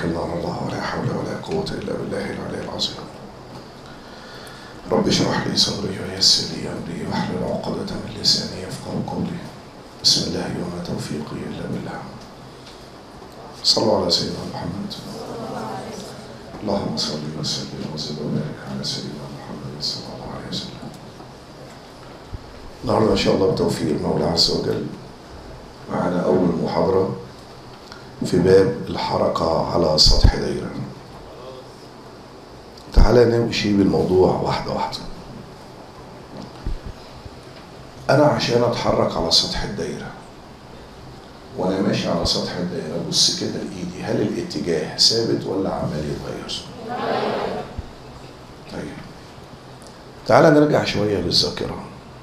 توكلنا على الله ولا حول ولا قوة إلا بالله العلي العظيم رب اشرح لي صدري ويسر لي أمري واحلل عقدة من لساني يفقه قولي بسم الله وما توفيقي إلا بالله صلوا على سيدنا محمد اللهم صل وسلم وزد وبارك على سيدنا محمد صلى الله عليه وسلم النهارده ان شاء الله بتوفيق المولى عز وجل معنا اول محاضره في باب الحركه على سطح دايره تعالى نمشي بالموضوع واحده واحده انا عشان اتحرك على سطح الدايره وانا ماشي على سطح الدائره بص كده لايدي هل الاتجاه ثابت ولا عمال يتغير طيب تعالى نرجع شويه بالذاكره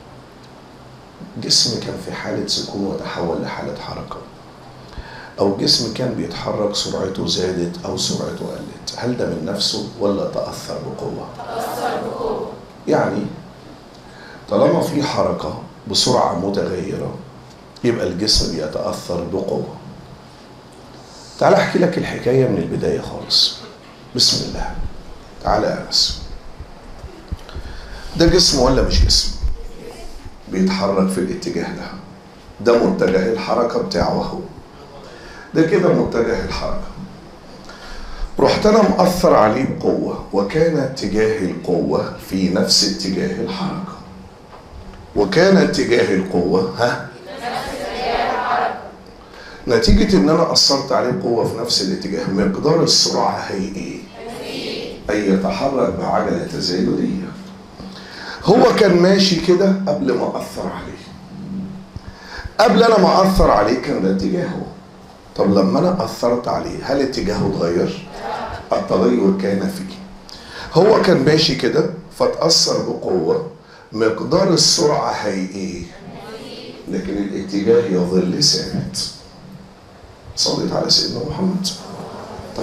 جسم كان في حاله سكون وتحول لحاله حركه او جسم كان بيتحرك سرعته زادت او سرعته قلت هل ده من نفسه ولا تاثر بقوه تأثر بقوة يعني طالما في حركه بسرعه متغيره يبقى الجسم بيتأثر بقوة تعال احكي لك الحكاية من البداية خالص بسم الله تعالى يا أنس ده جسم ولا مش جسم بيتحرك في الاتجاه ده ده متجه الحركة بتاعه اهو ده كده متجه الحركة رحت انا مأثر عليه بقوة وكان اتجاه القوة في نفس اتجاه الحركة وكان اتجاه القوة ها نتيجة إن أنا أثرت عليه بقوة في نفس الاتجاه مقدار السرعة هي إيه؟ أي يتحرك بعجلة تزايدية هو كان ماشي كده قبل ما أثر عليه قبل أنا ما أثر عليه كان ده اتجاهه طب لما أنا أثرت عليه هل اتجاهه اتغير؟ التغير كان فيه هو كان ماشي كده فتأثر بقوة مقدار السرعة هي إيه؟ لكن الاتجاه يظل ثابت صليت على سيدنا محمد طيب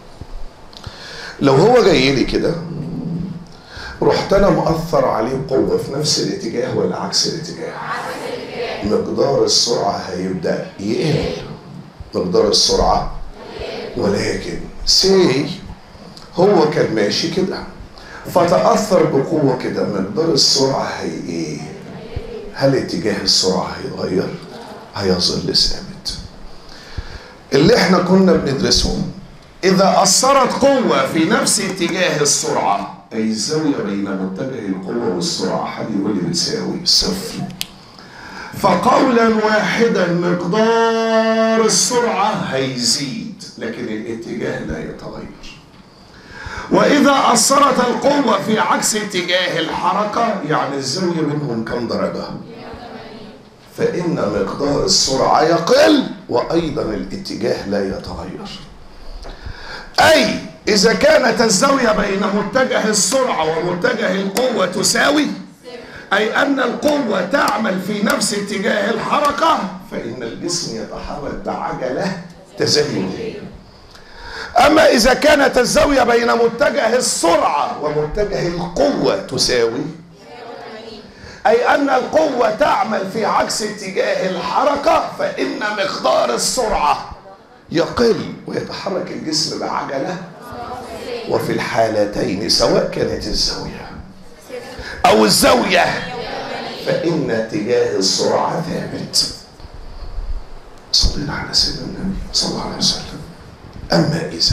لو هو جاي لي كده رحت انا مأثر عليه بقوه في نفس الاتجاه ولا عكس الاتجاه مقدار السرعه هيبدا يقل مقدار السرعه ولكن سي هو كان ماشي كده فتأثر بقوة كده مقدار السرعة هي ايه؟ هل اتجاه السرعة هيتغير؟ هيظل ثابت. اللي احنا كنا بندرسه إذا أثرت قوة في نفس اتجاه السرعة أي الزاوية بين متجه القوة والسرعة حد يقول لي بتساوي صفر. فقولا واحدا مقدار السرعة هيزيد لكن الاتجاه لا يتغير. وإذا أثرت القوة في عكس اتجاه الحركة يعني الزاوية بينهم كم درجة؟ فإن مقدار السرعة يقل وأيضا الاتجاه لا يتغير. أي إذا كانت الزاوية بين متجه السرعة ومتجه القوة تساوي أي أن القوة تعمل في نفس اتجاه الحركة فإن الجسم يتحرك بعجلة تزايدية. أما إذا كانت الزاوية بين متجه السرعة ومتجه القوة تساوي أي أن القوة تعمل في عكس اتجاه الحركة فإن مقدار السرعة يقل ويتحرك الجسم بعجلة وفي الحالتين سواء كانت الزاوية أو الزاوية فإن اتجاه السرعة ثابت صلينا على سيدنا النبي صلى الله عليه وسلم أما إذا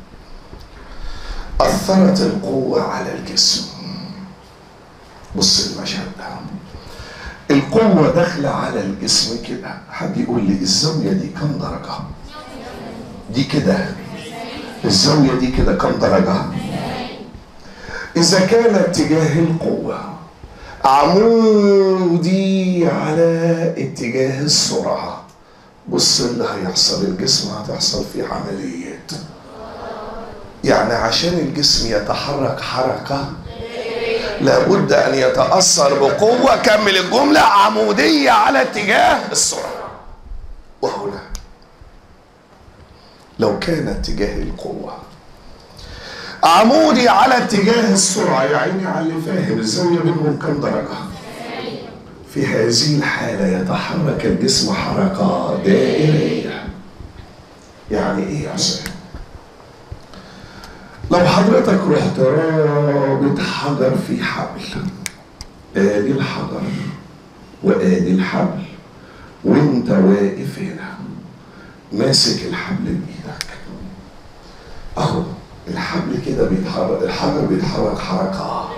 أثرت القوة على الجسم بص المشهد ده القوة داخلة على الجسم كده حد يقول لي الزاوية دي كم درجة دي كده الزاوية دي كده كم درجة إذا كان اتجاه القوة عمودي على اتجاه السرعة بص اللي هيحصل الجسم هتحصل فيه عمليات يعني عشان الجسم يتحرك حركة لابد أن يتأثر بقوة كمل الجملة عمودية على اتجاه السرعة وهنا لو كان اتجاه القوة عمودي على اتجاه السرعة يا عيني على اللي فاهم الزاوية بينهم كم درجة في هذه الحالة يتحرك الجسم حركة دائرية يعني ايه يا حسين لو حضرتك رحت رابط حجر في حبل ادي الحجر وادي الحبل وانت واقف هنا ماسك الحبل بايدك اهو الحبل كده بيتحرك الحجر بيتحرك حركه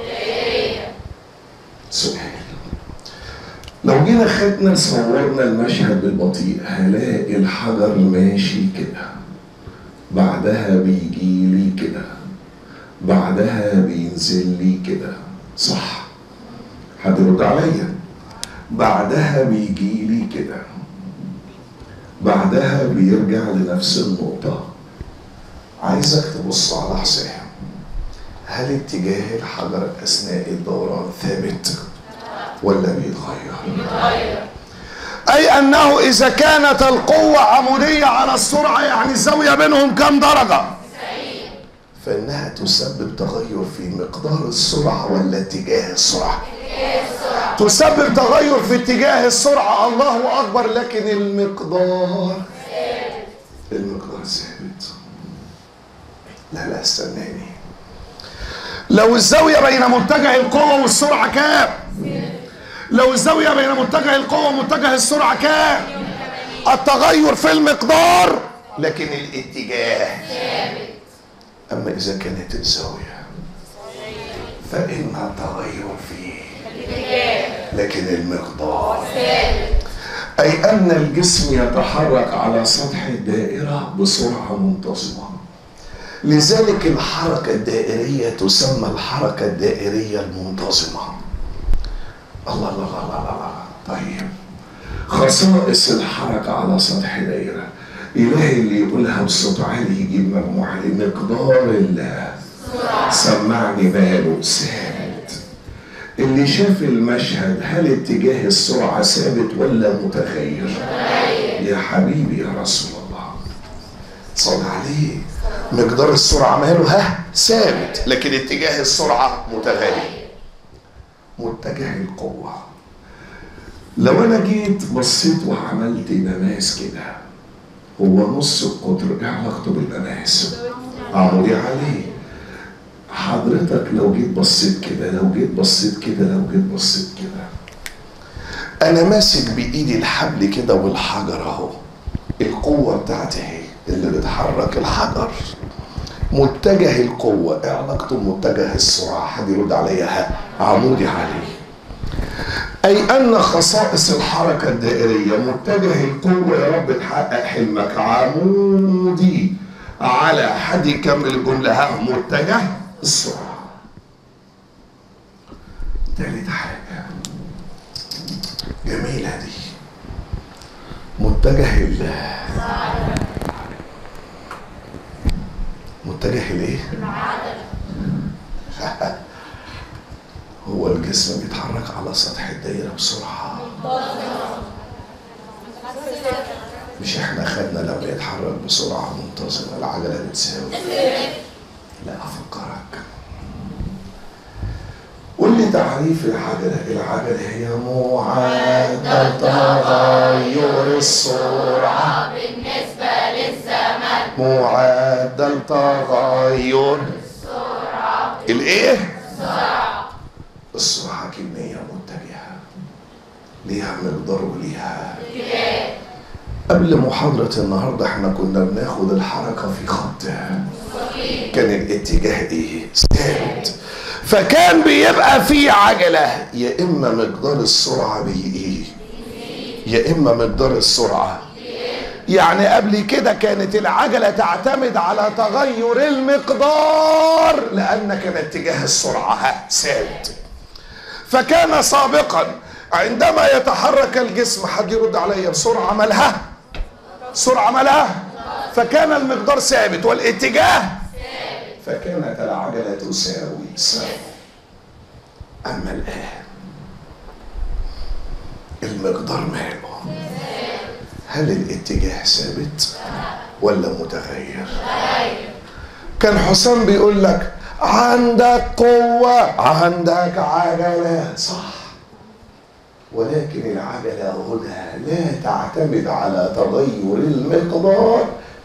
سؤال لو جينا خدنا صورنا المشهد بالبطيء هلاقي الحجر ماشي كده بعدها بيجي لي كده بعدها بينزل لي كده صح حد يرد عليا بعدها بيجي لي كده بعدها بيرجع لنفس النقطة عايزك تبص على حسام هل اتجاه الحجر أثناء الدوران ثابت ولا بيتغير؟ أي أنه إذا كانت القوة عمودية على السرعة يعني الزاوية بينهم كم درجة؟ فإنها تسبب تغير في مقدار السرعة ولا اتجاه السرعة؟ تسبب تغير في اتجاه السرعة الله أكبر لكن المقدار المقدار ثابت لا لا استناني لو الزاوية بين متجه القوة والسرعة كام؟ لو الزاوية بين متجه القوة ومتجه السرعة كام؟ التغير في المقدار لكن الاتجاه أما إذا كانت الزاوية فإن التغير فيه لكن المقدار أي أن الجسم يتحرك على سطح الدائرة بسرعة منتظمة لذلك الحركة الدائرية تسمى الحركة الدائرية المنتظمة الله الله الله الله الله طيب خصائص الحركة على سطح دائرة إلهي اللي يقولها بصوت عالي يجيب مجموعة لمقدار الله سمعني ماله ثابت اللي شاف المشهد هل اتجاه السرعة ثابت ولا متغير يا حبيبي يا رسول الله صل عليه مقدار السرعة ماله ها ثابت لكن اتجاه السرعة متغير متجه القوة لو انا جيت بصيت وعملت مماس كده هو نص القطر ايه علاقته بالمماس عمودي عليه حضرتك لو جيت بصيت كده لو جيت بصيت كده لو جيت بصيت كده انا ماسك بايدي الحبل كده والحجر اهو القوة بتاعتي اهي اللي بتحرك الحجر متجه القوة ايه علاقته بمتجه السرعة حد يرد عليا ها عمودي عليه أي أن خصائص الحركة الدائرية متجه القوة يا رب تحقق حلمك عمودي على حد يكمل الجملة ها متجه السرعة تالت حاجة جميلة دي متجه ال متجه الايه؟ هو الجسم بيتحرك على سطح الدايرة بسرعة مش احنا خدنا لما يتحرك بسرعة منتظمة العجلة بتساوي لا أفكرك قول لي تعريف العجلة العجلة هي معادلة تغير السرعة بالنسبة للزمن معدل تغير الايه السرعة كمية متجهة ليها مقدار وليها قبل محاضرة النهاردة احنا كنا بناخد الحركة في خط كان الاتجاه ايه ثابت فكان بيبقى في عجلة يا اما مقدار السرعة بي ايه يا اما مقدار السرعة يعني قبل كده كانت العجلة تعتمد على تغير المقدار لأن كان اتجاه السرعة ثابت فكان سابقا عندما يتحرك الجسم حد يرد عليا بسرعة مالها سرعة مالها فكان المقدار ثابت والاتجاه فكانت العجلة تساوي سوا أما الآن المقدار ماله هل الاتجاه ثابت ولا متغير كان حسام بيقول لك عندك قوة عندك عجلة صح ولكن العجلة هنا لا تعتمد على تغير المقدار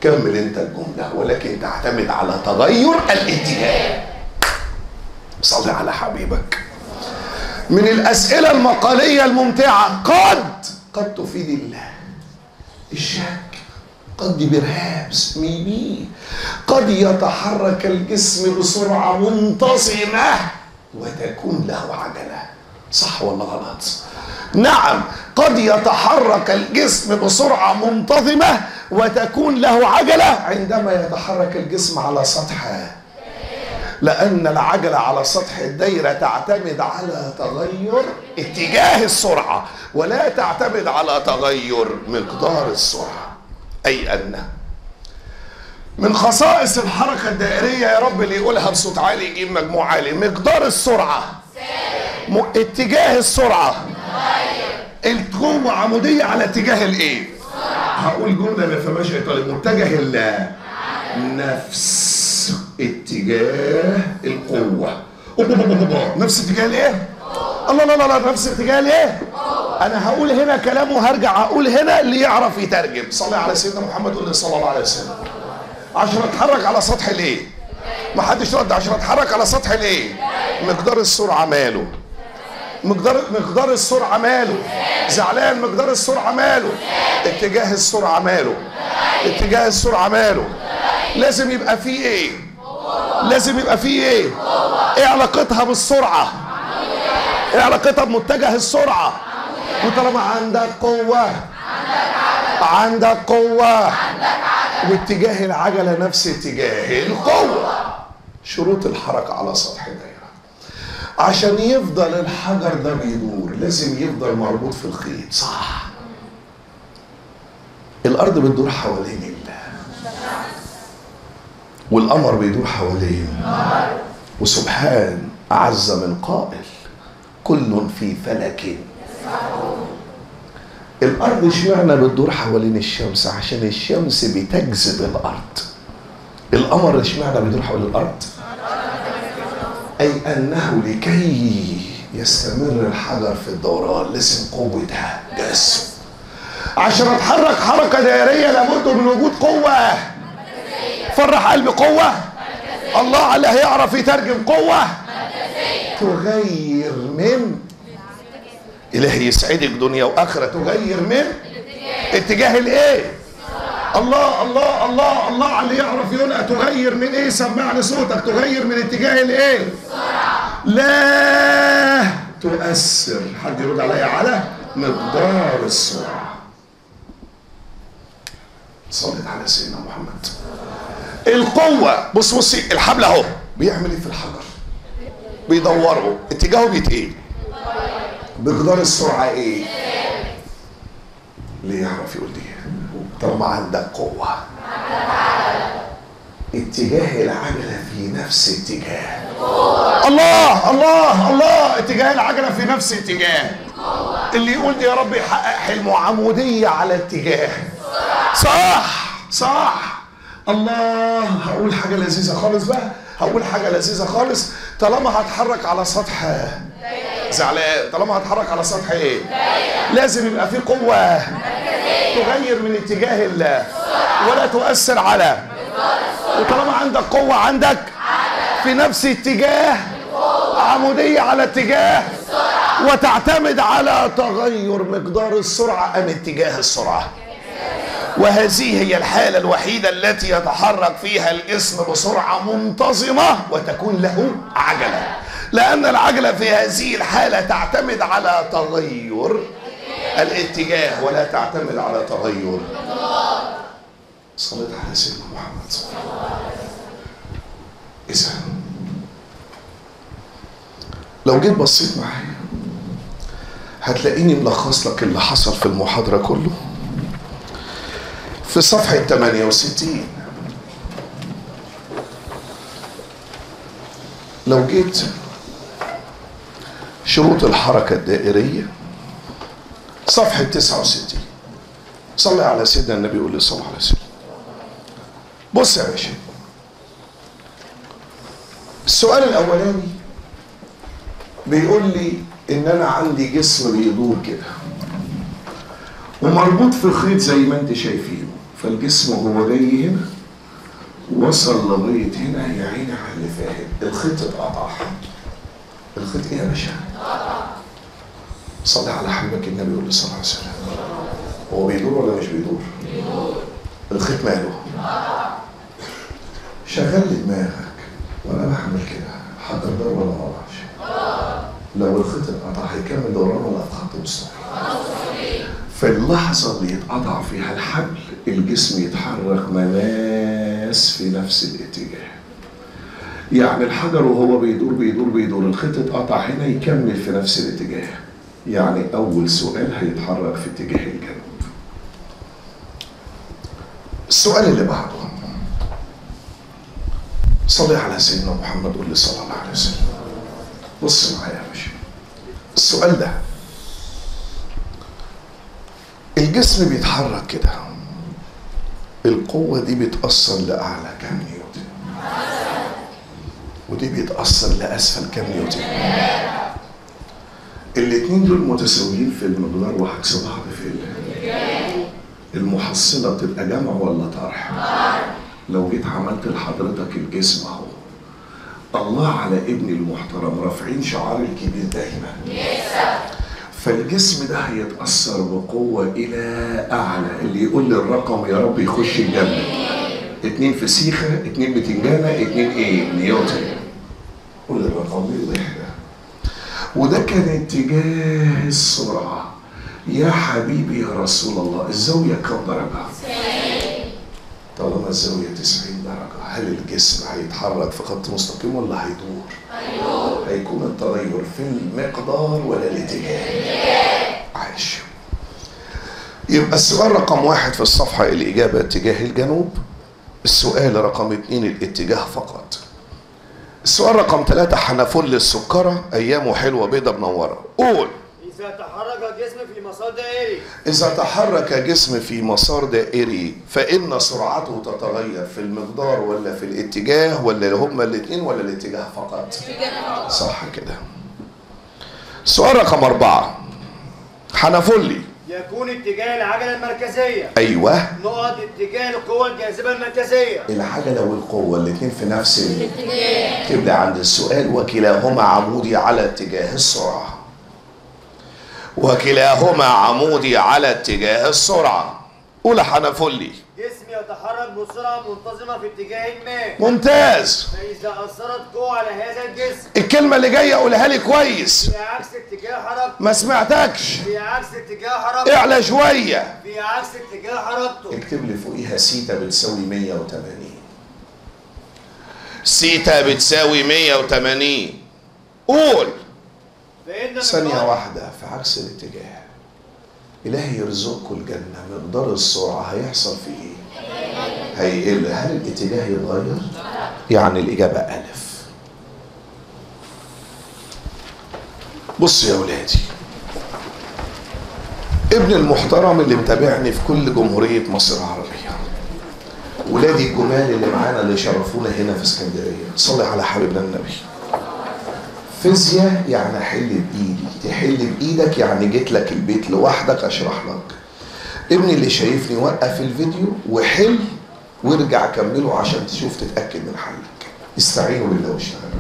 كمل انت الجملة ولكن تعتمد على تغير الاتجاه صلي على حبيبك من الأسئلة المقالية الممتعة قد قد تفيد الله الشك قد برهابس ميمي قد يتحرك الجسم بسرعة منتظمة وتكون له عجلة صح ولا غلط نعم قد يتحرك الجسم بسرعة منتظمة وتكون له عجلة عندما يتحرك الجسم على سطح لأن العجلة على سطح الدايرة تعتمد على تغير اتجاه السرعة ولا تعتمد على تغير مقدار السرعة أي أن من خصائص الحركة الدائرية يا رب اللي يقولها بصوت عالي يجيب مجموع عالي مقدار السرعة م... اتجاه السرعة القوة عمودية على اتجاه الايه؟ هقول جملة ما فهمهاش ايطالي متجه ال نفس اتجاه القوة نفس اتجاه الايه؟ الله لا لا لا نفس اتجاه الايه؟ انا هقول هنا كلام وهرجع هقول هنا اللي يعرف يترجم صلي على سيدنا محمد قول صلى الله عليه وسلم عشان اتحرك على سطح الايه؟ ما حدش رد عشان اتحرك على سطح الايه؟ مقدار السرعة ماله؟ مقدار مقدار السرعة ماله؟ زعلان مقدار السرعة ماله؟ اتجاه السرعة ماله؟ اتجاه السرعة ماله؟ لازم يبقى فيه ايه؟ لازم يبقى فيه ايه؟ ايه علاقتها بالسرعة؟ ايه علاقتها بمتجه السرعة؟ وطالما عندك قوة عندك قوة واتجاه العجلة نفس اتجاه القوة شروط الحركة على سطح الدائرة عشان يفضل الحجر ده بيدور لازم يفضل مربوط في الخيط صح الأرض بتدور حوالين الله والقمر بيدور حوالين وسبحان أعز من قائل كل في فلك الارض اشمعنى بتدور حوالين الشمس عشان الشمس بتجذب الارض القمر اشمعنى بيدور حوالين الارض اي انه لكي يستمر الحجر في الدوران لازم قوتها جذب عشان اتحرك حركه دائريه لابد من وجود قوه فرح قلبي قوه الله على هيعرف يترجم قوه تغير من إلهي يسعدك دنيا وآخرة تغير من اتجاه الإيه؟ الله الله الله الله على اللي يعرف يقول تغير من إيه؟ سمعني صوتك تغير من اتجاه الإيه؟ لا تؤثر حد يرد عليا على مقدار السرعة صلت على سيدنا محمد القوة بص بصي الحبل اهو بيعمل ايه في الحجر؟ بيدوره اتجاهه بيت ايه؟ مقدار السرعة ايه؟ ليه يعرف يقول دي؟ طالما عندك قوة اتجاه العجلة في نفس اتجاه الله الله الله اتجاه العجلة في نفس اتجاه اللي يقول دي يا رب يحقق حلمه عمودية على اتجاه صح صح الله هقول حاجة لذيذة خالص بقى هقول حاجة لذيذة خالص طالما هتحرك على سطح زعلان طالما هتحرك على سطح ايه لازم يبقى في قوة تغير من اتجاه الله ولا تؤثر على وطالما عندك قوة عندك في نفس اتجاه عمودية على اتجاه وتعتمد على تغير مقدار السرعة أم اتجاه السرعة وهذه هي الحالة الوحيدة التي يتحرك فيها الجسم بسرعة منتظمة وتكون له عجلة لأن العجلة في هذه الحالة تعتمد على تغير الاتجاه ولا تعتمد على تغير صليت على سيدنا محمد إذا لو جيت بصيت معايا هتلاقيني ملخص لك اللي حصل في المحاضرة كله في صفحة 68 لو جيت شروط الحركة الدائرية صفحة 69 صلي على سيدنا النبي قول لي صلى الله عليه وسلم بص يا باشا السؤال الأولاني بيقول لي إن أنا عندي جسم بيدور كده ومربوط في خيط زي ما أنت شايفينه فالجسم هو جاي هنا وصل لغاية هنا يا عيني على اللي فاهم الخيط اتقطع الخيط ايه يا باشا؟ صلي على حبيبك النبي يقول صلى الله عليه وسلم هو بيدور ولا مش بيدور؟ الخيط ماله؟ شغل لي دماغك وانا بعمل كده حضر دور ولا ما اعرفش لو الخيط اتقطع هيكمل دوران ولا في خط مستقيم في اللحظة اللي يتقطع فيها الحبل الجسم يتحرك مماس في نفس الاتجاه يعني الحجر وهو بيدور بيدور بيدور الخيط اتقطع هنا يكمل في نفس الاتجاه يعني أول سؤال هيتحرك في اتجاه الجنوب السؤال اللي بعده صلي على سيدنا محمد قول لي صلى الله عليه وسلم بص معايا يا باشا السؤال ده الجسم بيتحرك كده القوة دي بتأثر لأعلى كام نيوتن ودي بيتأثر لأسفل كام نيوتن الاتنين دول متساويين في المقدار وعكس بعض في المحصلة تبقى جمع ولا طرح لو جيت عملت لحضرتك الجسم اهو الله على ابني المحترم رافعين شعار الكبير دايما فالجسم ده هيتأثر بقوة إلى أعلى اللي يقول لي الرقم يا رب يخش الجنة اتنين فسيخة اتنين بتنجانة اتنين ايه نيوتن قول لي الرقم يوضح ده وده كان اتجاه السرعة يا حبيبي يا رسول الله الزاوية كم درجة؟ طالما الزاوية 90 درجة هل الجسم هيتحرك في خط مستقيم ولا هيدور؟ هيدور هيكون التغير في المقدار ولا الاتجاه؟ عاش يبقى السؤال رقم واحد في الصفحة الإجابة اتجاه الجنوب السؤال رقم اتنين الاتجاه فقط السؤال رقم ثلاثة حنفل السكرة أيامه حلوة بيضة منورة قول إذا تحرك الجسم في مسار دائري إذا تحرك جسم في مسار دائري فإن سرعته تتغير في المقدار ولا في الاتجاه ولا هما الاثنين ولا الاتجاه فقط؟ صح كده. السؤال رقم أربعة حنفلي يكون اتجاه العجلة المركزية أيوه نقط اتجاه القوة الجاذبة المركزية العجلة والقوة الاثنين في نفس الاتجاه تبدأ عند السؤال وكلاهما عمودي على اتجاه السرعة وكلاهما عمودي على اتجاه السرعة قول حنفلي جسم يتحرك بسرعة منتظمة في اتجاه ما ممتاز فإذا أثرت قوة على هذا الجسم الكلمة اللي جاية قولها لي كويس في عكس اتجاه حركته ما سمعتكش في عكس اتجاه حركته اعلى شوية في عكس اتجاه حركته اكتب لي فوقيها سيتا بتساوي 180 سيتا بتساوي 180 قول فإن ثانية مقدار- واحدة في عكس الاتجاه إلهي يرزقكم الجنة مقدار السرعة هيحصل فيه إيه؟ هيقل هل الاتجاه يتغير؟ يعني الإجابة ألف بص يا ولادي ابن المحترم اللي متابعني في كل جمهورية مصر العربية ولادي الجمال اللي معانا اللي شرفونا هنا في اسكندرية صلي على حبيبنا النبي فيزياء يعني احل بايدي تحل بايدك يعني جيت لك البيت لوحدك اشرح لك ابني اللي شايفني وقف الفيديو وحل وارجع كمله عشان تشوف تتاكد من حلك استعينوا بالله واشتغلوا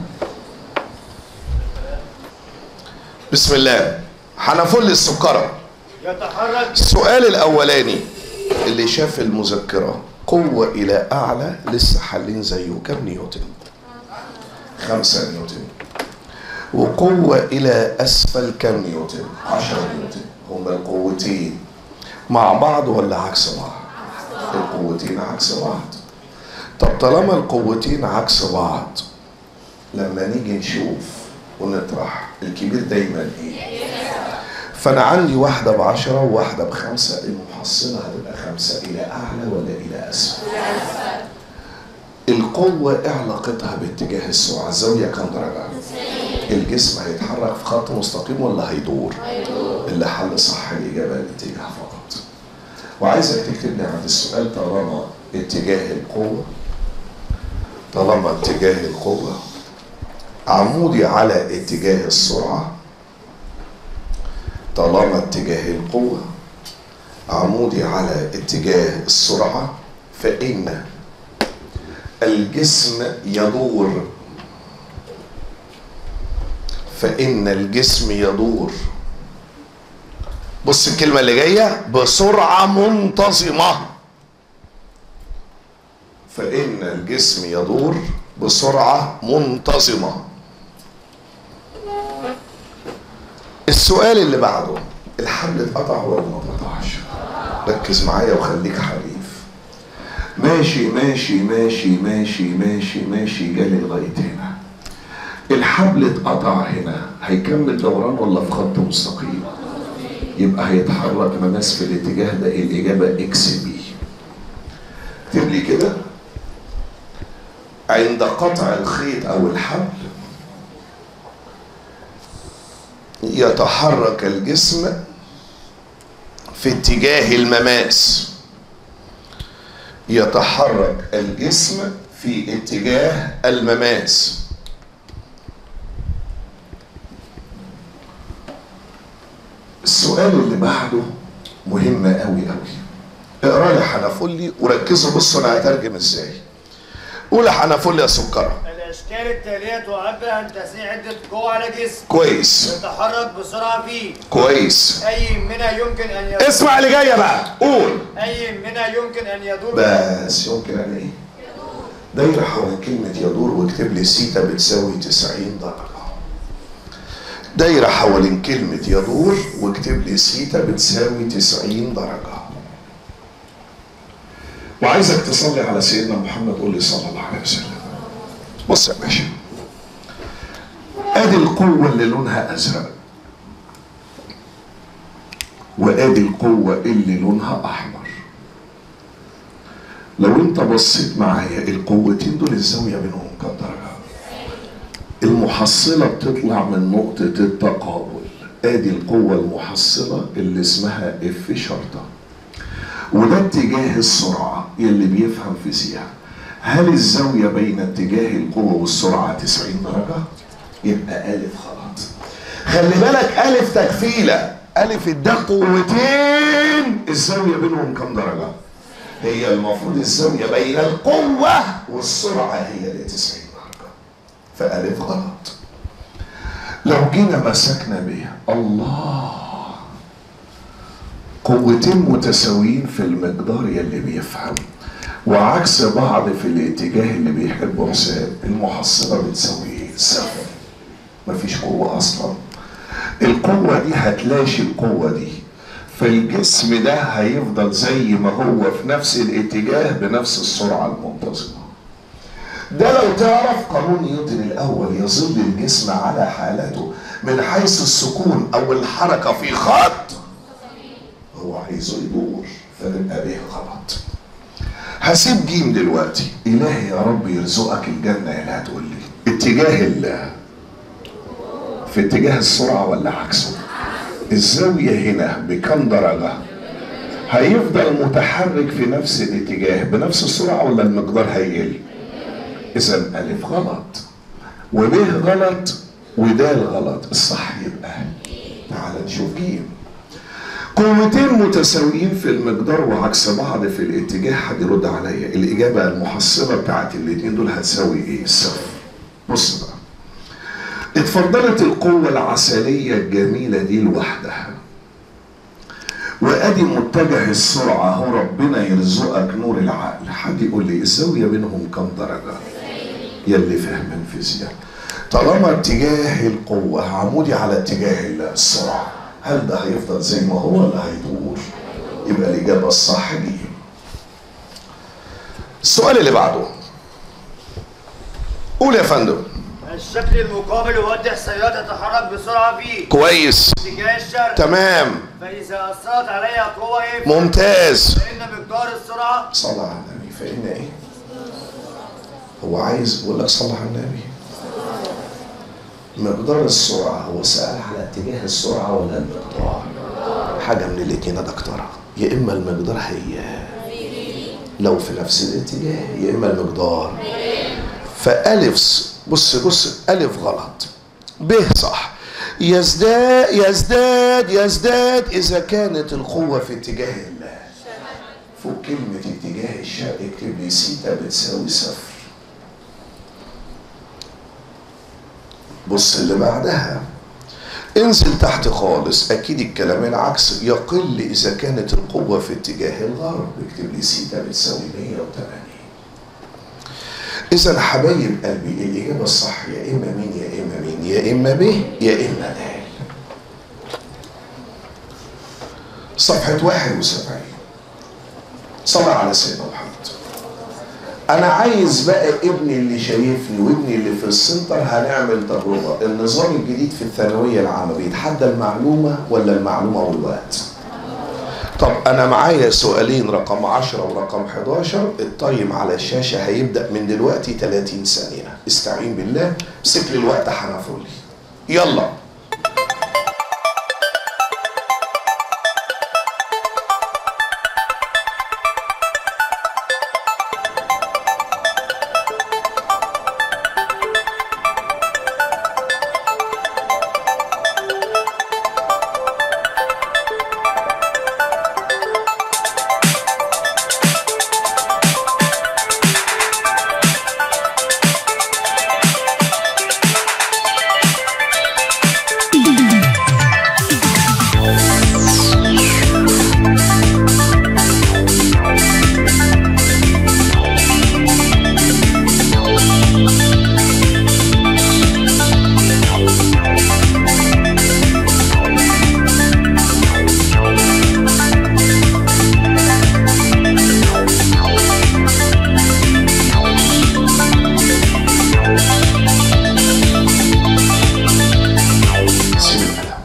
بسم الله حنفل السكره يتحرك السؤال الاولاني اللي شاف المذكره قوه الى اعلى لسه حالين زيه كم نيوتن خمسة نيوتن وقوة إلى أسفل كم نيوتن؟ 10 نيوتن هما القوتين مع بعض ولا عكس بعض؟ القوتين عكس بعض طب طالما القوتين عكس بعض لما نيجي نشوف ونطرح الكبير دايما ايه؟ فأنا عندي واحدة بعشرة وواحدة بخمسة المحصلة هتبقى خمسة إلى أعلى ولا إلى أسفل؟ القوة إيه علاقتها باتجاه السرعة؟ الزاوية كام درجة؟ الجسم هيتحرك في خط مستقيم ولا هيدور؟ اللي حل صح الإجابة الاتجاه فقط. وعايزك تكتب لي عند السؤال طالما اتجاه القوة طالما اتجاه القوة عمودي على اتجاه السرعة طالما اتجاه القوة عمودي على اتجاه السرعة فإن الجسم يدور فإن الجسم يدور بص الكلمة اللي جاية بسرعة منتظمة فإن الجسم يدور بسرعة منتظمة السؤال اللي بعده الحبل اتقطع ولا ما اتقطعش ركز معايا وخليك حريف ماشي ماشي ماشي ماشي ماشي ماشي جالي لغايه هنا الحبل اتقطع هنا هيكمل دوران ولا في خط مستقيم يبقى هيتحرك مماس في الاتجاه ده الاجابه اكس بي اكتب لي كده عند قطع الخيط او الحبل يتحرك الجسم في اتجاه المماس يتحرك الجسم في اتجاه المماس السؤال اللي بعده مهم قوي قوي اقرا لي حنفلي وركزوا بصوا انا هترجم ازاي قول يا حنفلي يا سكره الاشكال التاليه تعبر عن تسنيع عده قوى على جسم كويس يتحرك بسرعه فيه كويس اي منها يمكن ان يدور اسمع اللي جايه بقى قول اي منها يمكن ان يدور بس يمكن ان ايه دايره حول كلمه يدور واكتب لي سيتا بتساوي 90 درجه دايره حوالين كلمه يدور واكتب لي سيتا بتساوي 90 درجه وعايزك تصلي على سيدنا محمد قول لي صلى الله عليه وسلم بص يا باشا ادي القوه اللي لونها ازرق وادي القوه اللي لونها احمر لو انت بصيت معايا القوتين دول الزاويه بينهم كام درجه المحصله بتطلع من نقطه التقابل ادي القوه المحصله اللي اسمها اف شرطه وده اتجاه السرعه يلي بيفهم فيزياء هل الزاويه بين اتجاه القوه والسرعه 90 درجه يبقى الف غلط خلي بالك الف تكفيله الف ده قوتين الزاويه بينهم كام درجه هي المفروض الزاويه بين القوه والسرعه هي اللي 90 درجه فالف غلط لو جينا مسكنا بيها الله قوتين متساويين في المقدار يلي بيفهم وعكس بعض في الاتجاه اللي بيحبه حساب المحصلة بتساوي ايه؟ صفر مفيش قوة أصلا القوة دي هتلاشي القوة دي فالجسم ده هيفضل زي ما هو في نفس الاتجاه بنفس السرعة المنتظمة ده لو تعرف قانون نيوتن الأول يظل الجسم على حالته من حيث السكون أو الحركة في خط هو عايزه يدور فتبقى به غلط هسيب جيم دلوقتي إلهي يا رب يرزقك الجنة اللي هتقول لي اتجاه الله في اتجاه السرعة ولا عكسه الزاوية هنا بكم درجة هيفضل متحرك في نفس الاتجاه بنفس السرعة ولا المقدار هيقل إذا ألف غلط وب غلط ودال غلط الصح يبقى تعال نشوف جيم قوتين متساويين في المقدار وعكس بعض في الاتجاه حد يرد عليا الإجابة المحصلة بتاعت الاتنين دول هتساوي إيه؟ صفر بص بقى اتفضلت القوة العسلية الجميلة دي لوحدها وادي متجه السرعة اهو ربنا يرزقك نور العقل حد يقول لي الزاوية بينهم كم درجة يلي فاهم الفيزياء طالما اتجاه القوة عمودي على اتجاه السرعة هل ده هيفضل زي ما هو ولا هيدور يبقى الإجابة الصح دي السؤال اللي بعده قول يا فندم الشكل المقابل يوضح سيارة تتحرك بسرعة فيه كويس اتجاه الشرق تمام فإذا أثرت عليها قوة إيه؟ ممتاز فإن مقدار السرعة صلى على النبي فإن إيه؟ هو عايز يقول لك صلى على النبي مقدار السرعة هو سأل على اتجاه السرعة ولا المقدار؟ حاجة من الاتنين يا دكتورة يا إما المقدار هي لو في نفس الاتجاه يا إما المقدار فألف س- بص بص ألف غلط ب صح يزداد يزداد يزداد إذا كانت القوة في اتجاه الله فوق كلمة اتجاه الشرق اكتب لي سيتا بتساوي صفر بص اللي بعدها انزل تحت خالص اكيد الكلام العكس يقل اذا كانت القوة في اتجاه الغرب اكتب لي سيتا بتساوي 180 اذا حبايب قلبي الاجابة الصح يا اما مين يا اما مين يا اما ب يا اما د صفحة 71 صلى على سيدنا محمد انا عايز بقى ابني اللي شايفني وابني اللي في السنتر هنعمل تجربه النظام الجديد في الثانويه العامه بيتحدى المعلومه ولا المعلومه والوقت طب انا معايا سؤالين رقم 10 ورقم 11 التايم على الشاشه هيبدا من دلوقتي 30 ثانيه استعين بالله امسك لي الوقت حنفولي يلا سيب القلم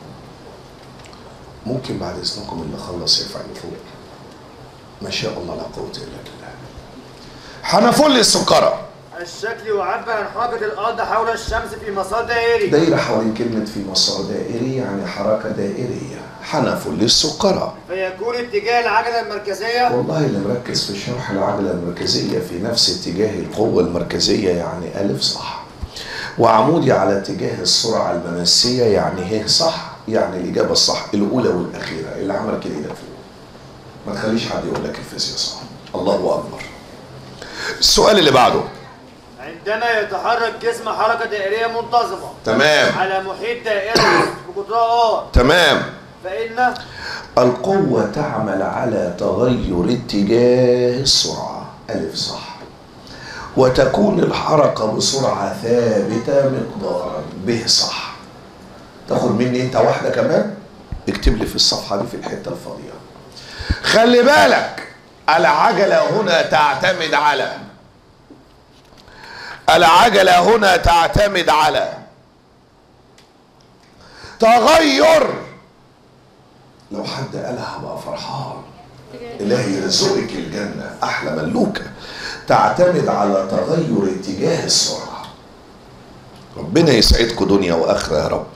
ممكن بعد اذنكم اللي خلص يرفع لفوق ما شاء الله لا قوه الا بالله حنفل السكره الشكل يعبر عن حركة الأرض حول الشمس في مسار دائري دايره حوالين كلمه في مسار دائري يعني حركه دائريه حنفل السكره فيكون اتجاه العجلة المركزية والله اللي مركز في شرح العجلة المركزية في نفس اتجاه القوة المركزية يعني ألف صح وعمودي على اتجاه السرعة الممسية يعني ه صح يعني الإجابة الصح الأولى والأخيرة اللي عمل كده إيدك فوق ما تخليش حد يقول لك الفيزياء صح الله أكبر السؤال اللي بعده عندما يتحرك جسم حركة دائرية منتظمة تمام على محيط دائرة بقطرها R تمام فإن القوة تعمل على تغير اتجاه السرعة ألف صح وتكون الحركة بسرعة ثابتة مقدارا به صح تاخد مني انت واحدة كمان اكتب لي في الصفحة دي في الحتة الفاضية خلي بالك العجلة هنا تعتمد على العجلة هنا تعتمد على تغير لو حد قالها هبقى فرحان إلهي يرزقك الجنة أحلى ملوكة تعتمد على تغير اتجاه السرعة ربنا يسعدكم دنيا وآخرة يا رب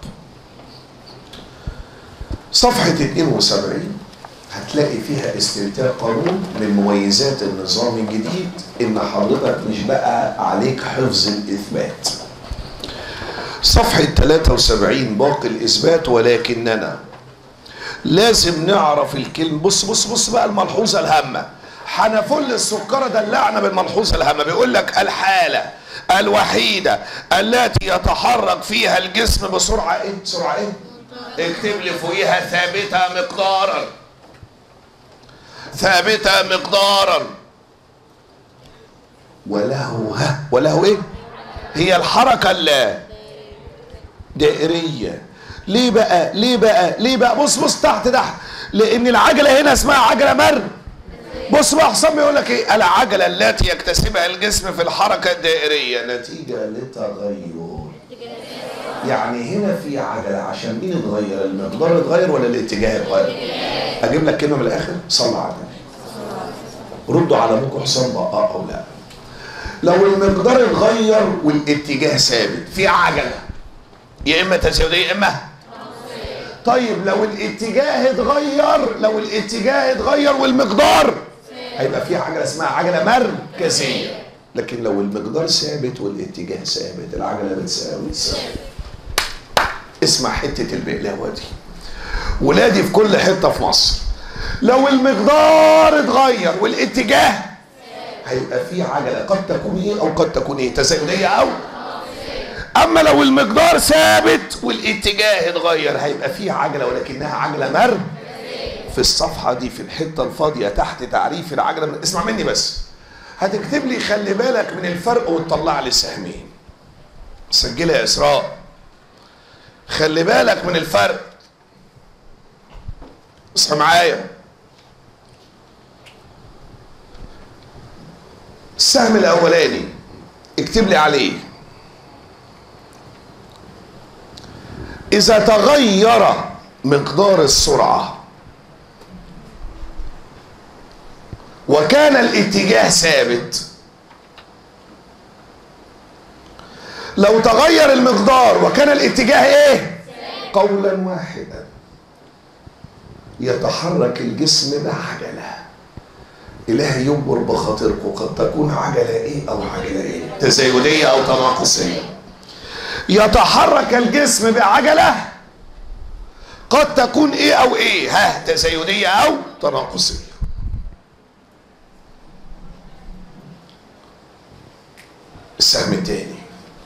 صفحة 72 هتلاقي فيها استنتاج قانون من مميزات النظام الجديد ان حضرتك مش بقى عليك حفظ الاثبات صفحة 73 باقي الاثبات ولكننا لازم نعرف الكلمة بص بص بص بقى الملحوظة الهامة حنفل السكرة دلعنا بالملحوظة الهامة بيقول لك الحالة الوحيدة التي يتحرك فيها الجسم بسرعة ايه؟ بسرعة ايه؟ اكتب لي فوقيها ثابتة مقدارا ثابتة مقدارا وله ها وله ايه؟ هي الحركة اللا دائرية ليه بقى ليه بقى ليه بقى بص بص تحت تحت لان العجله هنا اسمها عجله مر بص بقى حسام يقول لك ايه العجله التي يكتسبها الجسم في الحركه الدائريه نتيجه لتغير يعني هنا في عجله عشان مين اتغير المقدار اتغير ولا الاتجاه اتغير اجيب لك كلمه من الاخر صلى على النبي ردوا على ابوك حسام بقى اه او لا لو المقدار اتغير والاتجاه ثابت في عجله يا اما تساويه يا اما طيب لو الاتجاه اتغير لو الاتجاه اتغير والمقدار هيبقى في عجله اسمها عجله مركزيه لكن لو المقدار ثابت والاتجاه ثابت العجله بتساوي ثابت اسمع حتة البقلاوة دي ولادي في كل حتة في مصر لو المقدار اتغير والاتجاه هيبقى في عجلة قد تكون ايه او قد تكون ايه تزايدية او اما لو المقدار ثابت والاتجاه اتغير هيبقى في عجلة ولكنها عجلة مرن في الصفحة دي في الحتة الفاضية تحت تعريف العجلة من... اسمع مني بس هتكتب لي خلي بالك من الفرق وتطلع لي سهمين سجلها يا اسراء خلي بالك من الفرق اصحى معايا السهم الاولاني اكتب لي عليه اذا تغير مقدار السرعه وكان الاتجاه ثابت لو تغير المقدار وكان الاتجاه ايه قولا واحدا يتحرك الجسم بعجله إلهي يجبر بخاطركم قد تكون عجلة إيه أو عجلة إيه تزايدية أو تناقصية يتحرك الجسم بعجلة قد تكون إيه أو إيه ها تزايدية أو تناقصية السهم الثاني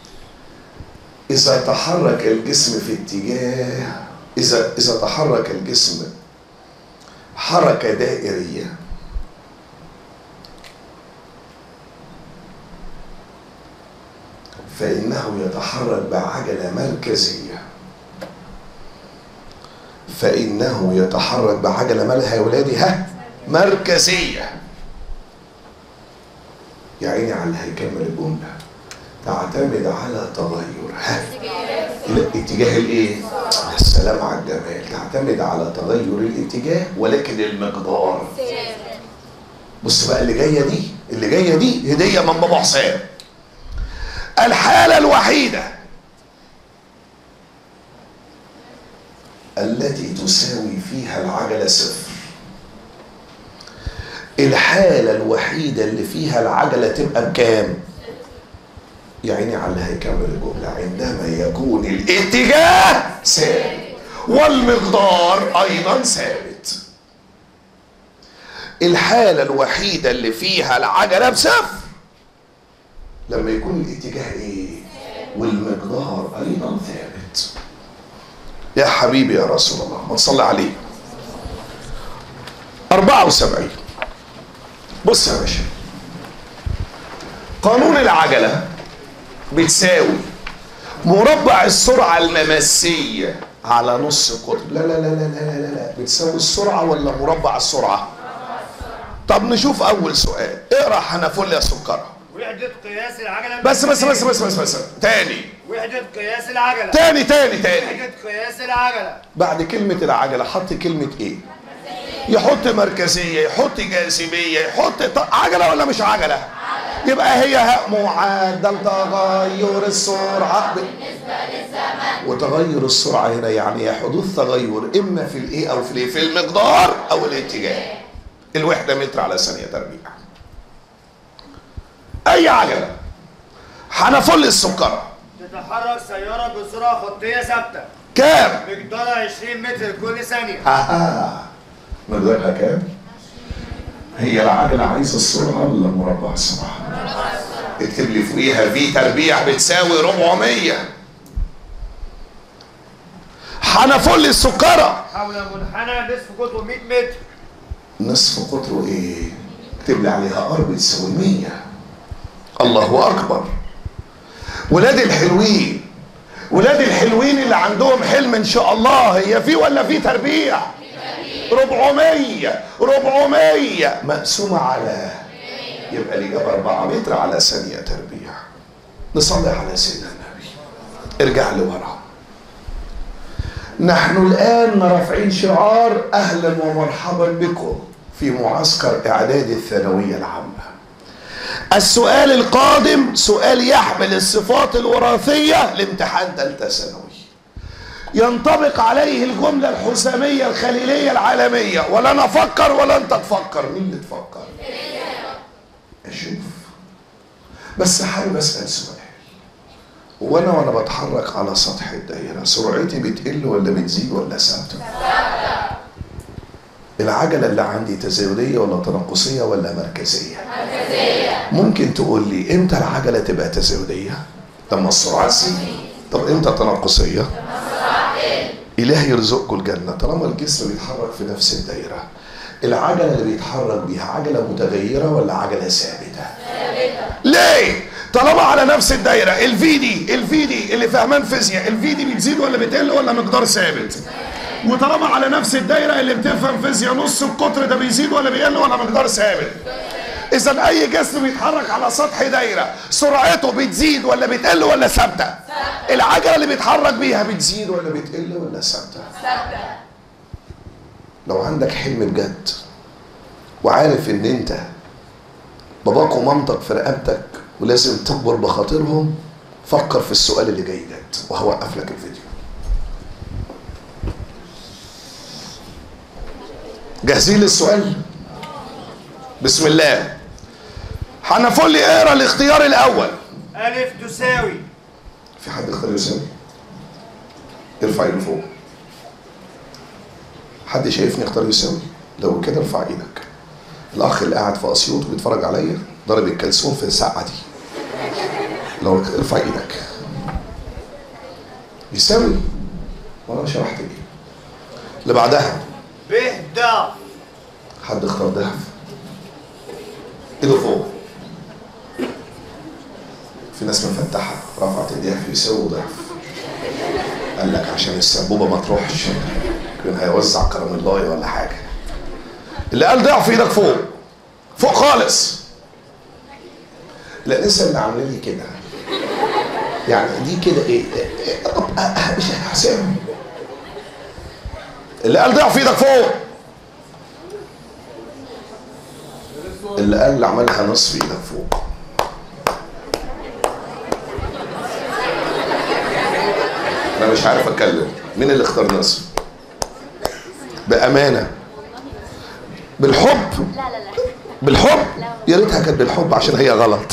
إذا تحرك الجسم في اتجاه إذا إذا تحرك الجسم حركة دائرية فإنه يتحرك بعجلة مركزية فإنه يتحرك بعجلة مالها يا ولادي ها مركزية يا عيني على اللي هيكمل الجملة تعتمد على تغير ها الاتجاه الايه؟ السلام على الجمال تعتمد على تغير الاتجاه ولكن المقدار بص بقى اللي جايه دي اللي جايه دي هديه من بابا حسام الحالة الوحيدة التي تساوي فيها العجلة صفر الحالة الوحيدة اللي فيها العجلة تبقى بكام؟ يا عيني على اللي هيكمل الجملة عندما يكون الاتجاه ثابت والمقدار أيضا ثابت الحالة الوحيدة اللي فيها العجلة بصفر لما يكون الاتجاه ايه والمقدار ايضا ثابت يا حبيبي يا رسول الله ما تصلي عليه 74 بص يا باشا قانون العجلة بتساوي مربع السرعة المماسية على نص قطر لا لا لا لا لا لا لا بتساوي السرعة ولا مربع السرعة طب نشوف أول سؤال اقرأ حنفل يا سكرة وحدة قياس العجلة بس بس بس بس بس بس تاني وحدة قياس العجلة تاني تاني تاني وحدة قياس العجلة بعد كلمة العجلة حط كلمة ايه؟ يحط مركزية يحط جاذبية يحط ط- عجلة ولا مش عجلة؟ يبقى هي ها- معدل تغير السرعة بالنسبة للزمن وتغير السرعة هنا يعني يا حدوث تغير إما في الإيه أو في الإيه؟ في المقدار أو الاتجاه الوحدة متر على ثانية تربيع أي عجلة حنفل السكرة تتحرك سيارة بسرعة خطية ثابتة كام؟ مقدارها 20 متر كل ثانية آه مقدارها كام؟ هي العجلة عايزة السرعة ولا مربع السرعة؟ اكتب لي فوقيها في تربيع بتساوي 400 حنفل السكرة حول منحنى نصف قطره 100 متر نصف قطره ايه؟ اكتب لي عليها ار بتساوي 100 الله اكبر ولاد الحلوين ولاد الحلوين اللي عندهم حلم ان شاء الله هي في ولا في تربيع 400 400 مقسومة على يبقى الإجابة 4 متر على ثانية تربيع نصلي على سيدنا النبي ارجع لورا نحن الآن رافعين شعار أهلا ومرحبا بكم في معسكر إعداد الثانوية العامة السؤال القادم سؤال يحمل الصفات الوراثية لامتحان ثالثة ثانوي ينطبق عليه الجملة الحسامية الخليلية العالمية ولا أنا أفكر ولا أنت تفكر مين اللي تفكر أشوف بس حابب أسأل سؤال وانا وانا بتحرك على سطح الدايره سرعتي بتقل ولا بتزيد ولا ثابته العجله اللي عندي تزايديه ولا تنقصيه ولا مركزيه ممكن تقول لي امتى العجله تبقى تزايديه لما السرعه تزيد طب امتى تنقصيه اله يرزقكم الجنه طالما الجسم بيتحرك في نفس الدايره العجله اللي بيتحرك بيها عجله متغيره ولا عجله ثابته ليه طالما على نفس الدايره الفي دي الفي دي اللي فاهمان فيزياء الفي دي بتزيد ولا بتقل ولا مقدار ثابت وطالما على نفس الدايره اللي بتفهم فيزياء نص القطر ده بيزيد ولا بيقل ولا مقدار ثابت اذا اي جسم بيتحرك على سطح دايره سرعته بتزيد ولا بتقل ولا ثابته العجله اللي بيتحرك بيها بتزيد ولا بتقل ولا ثابته لو عندك حلم بجد وعارف ان انت باباك ومامتك في رقبتك ولازم تكبر بخاطرهم فكر في السؤال اللي جاي جد وهوقف لك الفيديو جاهزين للسؤال بسم الله هنقول لي اقرا الاختيار الاول ألف تساوي في حد اختار يساوي ارفع ايده فوق حد شايفني اختار يساوي لو كده ارفع ايدك الاخ اللي قاعد في اسيوط بيتفرج عليا ضرب الكلسون في الساعه دي لو ارفع ايدك يساوي وانا شرحت ايه اللي بعدها ب ضعف حد اختار ضعف ايده فوق في ناس مفتحه رفعت ايديها في يساوي ضعف قال لك عشان السبوبه ما تروحش كان هيوزع كرم الله ولا حاجه اللي قال ضعف ايدك فوق فوق خالص لا لسه اللي عامله لي كده يعني دي كده ايه إيه- طب أه- أه- مش حسام اللي قال ضعف ايدك فوق اللي قال عملها نصف ايدك فوق انا مش عارف اتكلم مين اللي اختار نصف بامانه بالحب لا لا لا بالحب يا ريتها كانت بالحب عشان هي غلط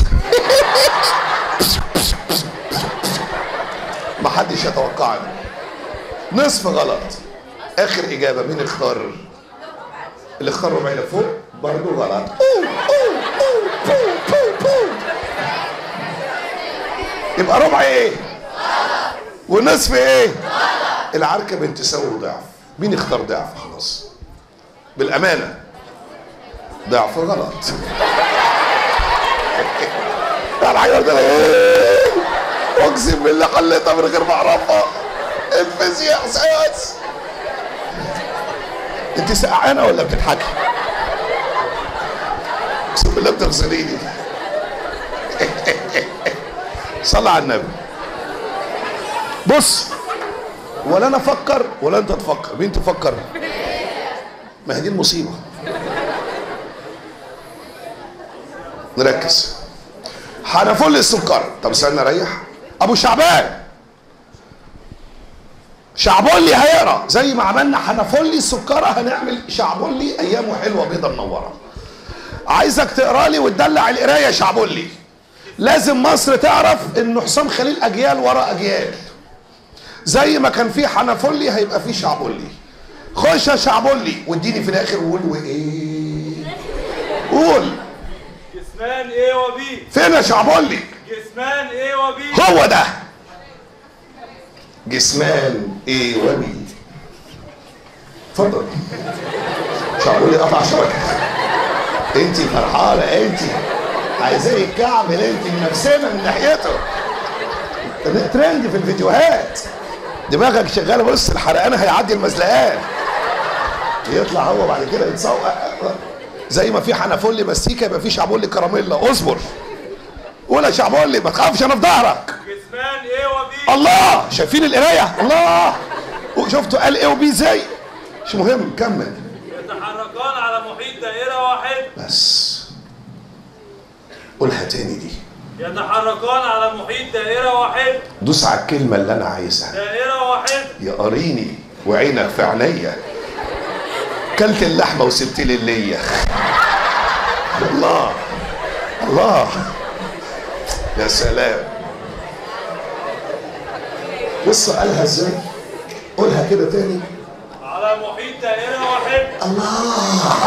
ما حدش يتوقعني نصف غلط اخر اجابه مين اختار اللي اختار ربع اللي فوق برضه غلط أوه، أوه، أوه، بو، بو، بو. يبقى ربع ايه ونصف ايه العركه بنت تساوي ضعف مين اختار ضعف خلاص بالامانه ضعف غلط الحاجة قلت لك إيه؟ اقسم بالله حليتها من غير ما اعرفها الفيزياء اساس انت سقعانه ولا بتضحكي؟ اقسم بالله بتغسليني صلى على النبي بص ولا انا افكر ولا انت تفكر مين تفكر ما هي دي المصيبه نركز حنفل السكر طب استنى ريح ابو شعبان شعبولي هيقرا زي ما عملنا حنفلي السكرة هنعمل شعبولي ايامه حلوه بيضه منوره عايزك تقرا لي وتدلع القرايه يا شعبولي لازم مصر تعرف ان حسام خليل اجيال ورا اجيال زي ما كان في حنفلي هيبقى في شعبولي خش يا شعبولي واديني في الاخر وقول وايه قول جسمان ايه وبي فين يا شعبولي جسمان ايه وبي هو ده جسمان ايه وبي اتفضل شعبولي قطع شبكه انت فرحانه انت عايزاه يتكعبل انت منفسنا من ناحيته ده ترند في الفيديوهات دماغك شغاله بص الحرقان هيعدي المزلقان يطلع هو بعد كده يتصور زي ما في حنفولي مستيكه يبقى في شعبولي كراميلا اصبر قول يا شعبولي ما تخافش انا في ظهرك جسمان ايه وبي الله شايفين القرايه الله شفتوا قال ايه وبي ازاي مش مهم كمل يتحركان على محيط دائرة واحد بس قولها تاني دي يتحركان على محيط دائرة واحد دوس على الكلمه اللي انا عايزها دائرة واحد يا قريني وعينك في عينيا كلت اللحمه وسبت لي الليه الله الله يا سلام بص قالها ازاي قولها كده تاني على محيط دائرة واحدة الله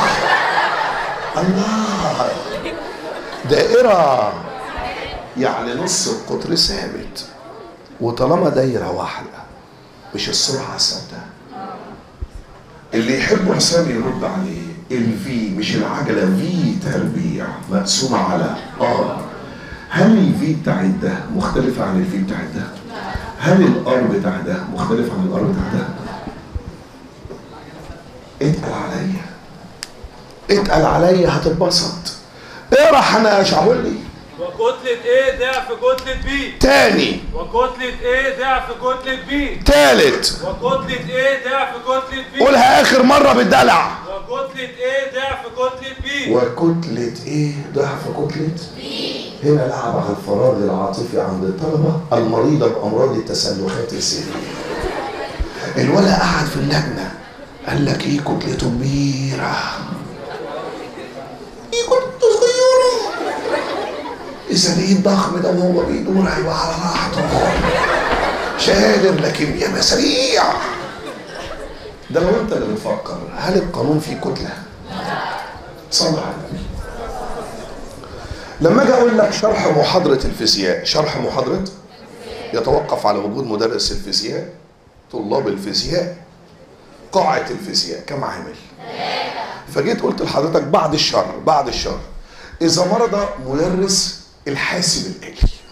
الله دائرة يعني نص القطر ثابت وطالما دايرة واحدة مش السرعة ثابتة اللي يحب حسام يرد عليه الفي مش العجلة في تربيع مقسومة على ار هل الفي بتاع ده مختلف عن الفي بتاع ده؟ هل الار بتاع ده مختلف عن الار بتاع ده؟ اتقل عليا اتقل عليا هتتبسط اقرا حناش قول لي وكتلة ايه ضعف كتلة بي تاني وكتلة ايه ضعف كتلة بي تالت وكتلة ايه ضعف كتلة بي قولها اخر مره بالدلع وكتلة ايه ضعف كتلة بي وكتلة ايه ضعف كتلة هنا لعب على الفراغ العاطفي عند الطلبة المريضة بأمراض التسلخات السرية الولد قعد في اللجنة قال لك ايه كتلته كبيرة ايه كتلته صغيرة إذا ليه الضخم ده وهو بيدور هيبقى على راحته شادر لكن يا سريع ده لو انت اللي بتفكر هل القانون فيه كتله؟ صلى على النبي لما اجي اقول لك شرح محاضره الفيزياء شرح محاضره يتوقف على وجود مدرس الفيزياء طلاب الفيزياء قاعه الفيزياء كم عامل فجيت قلت لحضرتك بعد الشر بعد الشر اذا مرض مدرس الحاسب الالي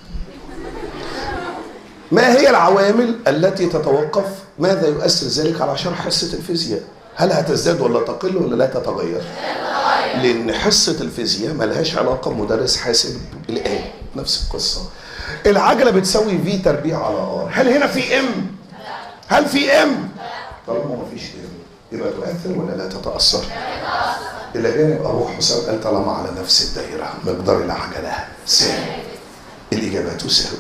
ما هي العوامل التي تتوقف ماذا يؤثر ذلك على شرح حصة الفيزياء هل هتزداد ولا تقل ولا لا تتغير لأن حصة الفيزياء ملهاش علاقة بمدرس حاسب الآن نفس القصة العجلة بتساوي في تربيع على ار هل هنا في ام هل في ام طالما ما فيش ام يبقى تؤثر ولا لا تتأثر إلى جانب أبو حسام قال طالما على نفس الدائرة مقدار العجلة ثابت الإجابة تساوي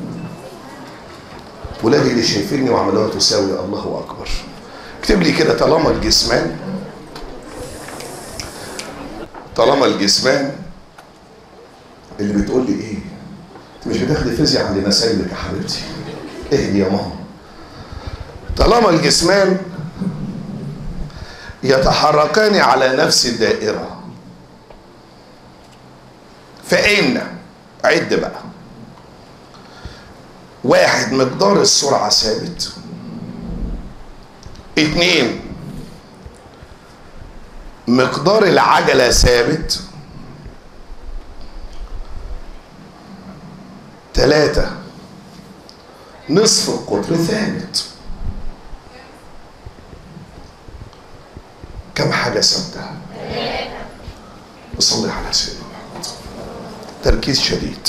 ولادي اللي شايفيني وعملوها تساوي الله اكبر اكتب لي كده طالما الجسمان طالما الجسمان اللي بتقول لي ايه انت مش بتاخدي فيزياء عند نسايبك يا حبيبتي اهدي يا ماما طالما الجسمان يتحركان على نفس الدائرة فإن عد بقى واحد مقدار السرعة ثابت اتنين مقدار العجلة ثابت تلاتة نصف القطر ثابت كم حاجة ثابتة؟ صلي على سيدنا محمد تركيز شديد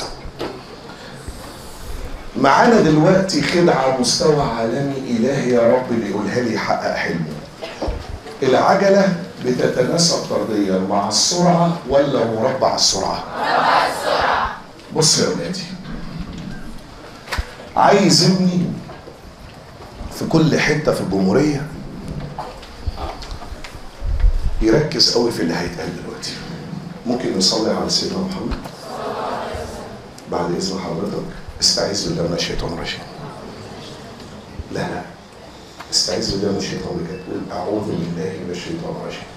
معانا دلوقتي خدعة على مستوى عالمي إلهي يا رب اللي يقولها لي يحقق حلمه العجلة بتتناسب طرديا مع السرعة ولا مربع السرعة؟ مربع السرعة بص يا ولادي عايز ابني في كل حتة في الجمهورية يركز قوي في اللي هيتقال دلوقتي ممكن نصلي على سيدنا محمد بعد اذن حضرتك استعيذ بالله من الشيطان الرجيم لا لا استعيذ بالله من الشيطان بجد قول اعوذ بالله من الشيطان الرجيم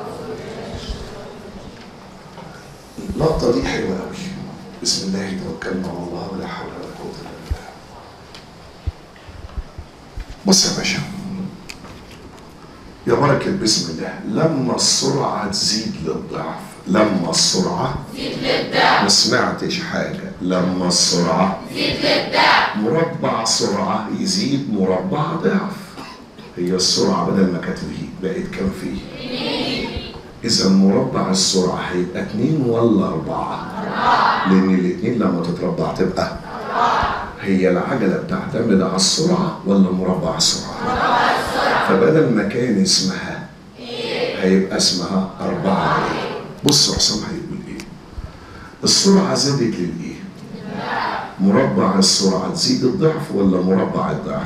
اللقطه دي حلوه قوي بسم الله توكلنا على الله ولا حول ولا قوه الا بالله بص يا باشا يا بركة بسم الله لما السرعة تزيد للضعف لما السرعة زيد للضعف ما سمعتش حاجة لما السرعة زيد للضعف مربع سرعة يزيد مربع ضعف هي السرعة بدل ما كانت في بقت كام فيه إذا مربع السرعة هيبقى اتنين ولا أربعة؟ لأن الاتنين لما تتربع تبقى هي العجلة بتعتمد على السرعة ولا مربع السرعة؟ فبدل ما كان اسمها هيبقى اسمها أربعة إيه؟ بص حسام هيقول إيه؟ السرعة زادت للإيه؟ مربع السرعة تزيد الضعف ولا مربع الضعف؟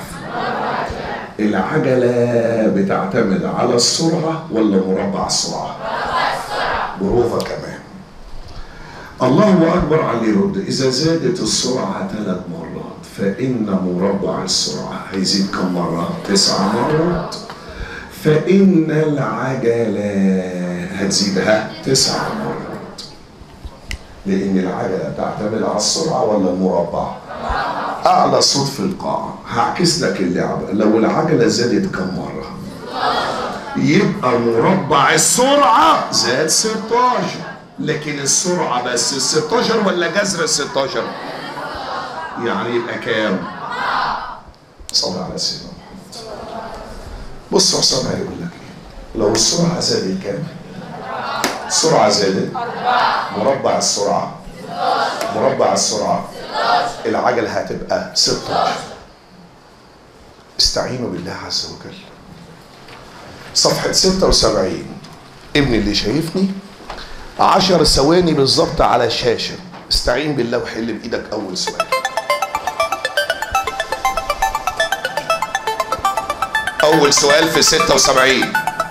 العجلة بتعتمد على السرعة ولا مربع السرعة؟ بروفة كمان الله أكبر على اللي يرد إذا زادت السرعة ثلاث مرات فإن مربع السرعة هيزيد كم مرة؟ تسع مرات فإن العجلة هتزيدها تسع مرات لأن العجلة تعتمد على السرعة ولا المربع؟ أعلى صوت في القاعة هعكس لك اللعبة لو العجلة زادت كم مرة؟ يبقى مربع السرعة زاد 16 لكن السرعة بس ال 16 ولا جذر ال 16 يعني يبقى كام صلى على سيدنا محمد بص حسام هيقول لك ايه لو السرعة زادت كام السرعة زادت مربع السرعة مربع السرعة العجلة هتبقى 16 استعينوا بالله عز وجل صفحة 76 ابني اللي شايفني عشر ثواني بالظبط على الشاشة استعين بالله وحل بإيدك أول سؤال أول سؤال في 76